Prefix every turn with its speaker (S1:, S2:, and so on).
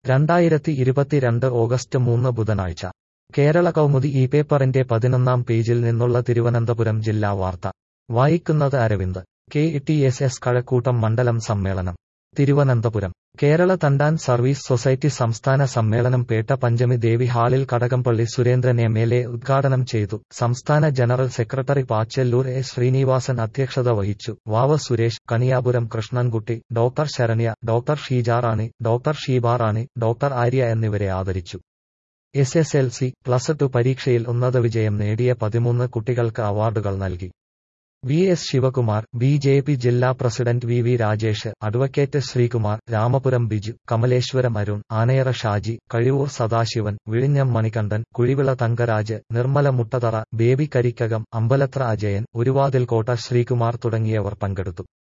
S1: രണ്ടായിരത്തി ഇരുപത്തിരണ്ട് ഓഗസ്റ്റ് മൂന്ന് ബുധനാഴ്ച കേരള കൗമുദി ഈ പേപ്പറിന്റെ പതിനൊന്നാം പേജിൽ നിന്നുള്ള തിരുവനന്തപുരം ജില്ലാ വാർത്ത വായിക്കുന്നത് Aravind K T S S Kazhakkoottam മണ്ഡലം സമ്മേളനം തിരുവനന്തപുരം കേരള തണ്ടാൻ സർവീസ് സൊസൈറ്റി സംസ്ഥാന സമ്മേളനം പേട്ട പഞ്ചമി ദേവി ഹാളിൽ Kadakampally Surendran M L A ഉദ്ഘാടനം ചെയ്തു സംസ്ഥാന general secretary Pachalloor A Sreenivasan അധ്യക്ഷത വഹിച്ചു Vava Suresh Kaniyapuram Krishnankutty doctor Saranya doctor Sheejarani doctor Sheebarani doctor Arya എന്നിവരെ ആദരിച്ചു S S L C plus two പരീക്ഷയിൽ ഉന്നത വിജയം നേടിയ പതിമൂന്ന് കുട്ടികൾക്ക് അവാർഡുകൾ നൽകി V S Sivakumar B J P ജില്ലാ president V V Rajesh advocate Sreekumar Ramapuram Biju Kamaleswaram Arun Anayara Shaji Kazhivoor Sadasivan വിഴിഞ്ഞം മണികണ്ഠൻ കുഴിവിള തങ്കരാജ് നിർമ്മല മുട്ടതറ ബേബി കരിക്കകം അമ്പലത്ര അജയൻ ഉരുവാതിൽകോട്ട ശ്രീകുമാർ തുടങ്ങിയവർ പങ്കെടുത്തു